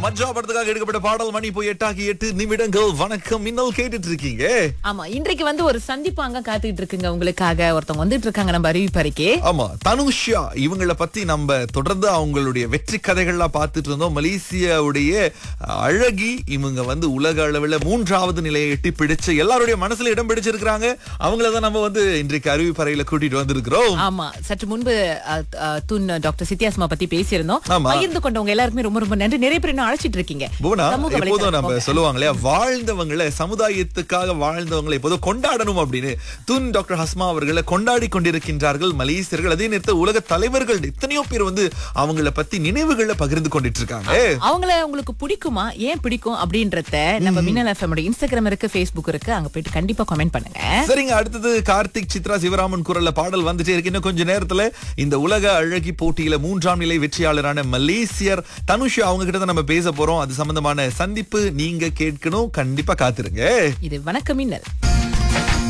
மஜ்ஜா படத்துக்காக எடுக்கப்பட்ட பாடல் மணி போய் எட்டாகி எட்டு நிமிடங்கள் வணக்கம் மின்னல் கேட்டுட்டு இருக்கீங்க ஆமா இன்றைக்கு வந்து ஒரு சந்திப்பு அங்க காத்துக்கிட்டு இருக்குங்க உங்களுக்காக ஒருத்தவங்க வந்துட்டு இருக்காங்க நம்ம அறிவிப்பறைக்கு ஆமா தனுஷா இவங்கள பத்தி நம்ம தொடர்ந்து அவங்களுடைய வெற்றி கதைகள்லாம் பார்த்துட்டு இருந்தோம் மலேசியாவுடைய அழகி இவங்க வந்து உலக அளவில் மூன்றாவது நிலையை எட்டி பிடிச்சு எல்லாருடைய மனசுல இடம் பிடிச்சிருக்காங்க அவங்கள தான் நம்ம வந்து இன்றைக்கு அறிவிப்பறையில கூட்டிட்டு வந்திருக்கிறோம் ஆமா சற்று முன்பு அ, அ, துன் டாக்டர் சித்தியாஸ்மா பத்தி பேசியிருந்தோம் ஆமா. பகிர்ந்து கொண்டவங்க எல்லாருக்குமே ரொம்ப ரொம்ப நன்றி நிறைய பேர் இன்னும் அழைச்சிட்டு இருக்கீங்க புவனா சமூக எப்போதும் வலைத்தளம் நம்ம போங்க. சொல்லுவாங்க இல்லையா வாழ்ந்தவங்களை சமுதாயத்துக்காக வாழ்ந்தவங்களை எப்போதும் கொண்டாடணும் அப்படின்னு துன் டாக்டர் ஹஸ்மா அவர்களை கொண்டாடி கொண்டிருக்கின்றார்கள் மலேசியர்கள் அதே நேரத்தில் உலக தலைவர்கள் எத்தனையோ பேர் வந்து அவங்கள பத்தி நினைவுகளை பகிர்ந்து கொண்டிட்டு இருக்காங்க அவங்கள உங்களுக்கு பிடிக்குமா ஏன் பிடிக்கும் அப்படின்றத நம்ம மின்னல் எஃப்எம் இன்ஸ்டாகிராம் இருக்கு ஃபேஸ்புக் இருக்கு அங்க போயிட்டு கண்டிப்பா கமெண்ட் பண்ணுங்க சரிங்க அடுத்தது கார்த்திக் சித்ரா சிவராமன் குரல்ல பாடல் வந்துட்டே இருக்கு இன்னும் கொஞ்ச நேரத்துல இந்த உலக அழகி போட்டியில மூன்றாம் நிலை வெற்றியாளரான மலேசியர் தனுஷ் அவங்க கிட்ட தான் நம்ம பேச போறோம் அது சம்பந்தமான சந்திப்பு நீங்க கேட்கணும் கண்டிப்பா காத்துருங்க இது வணக்கம் மின்னல்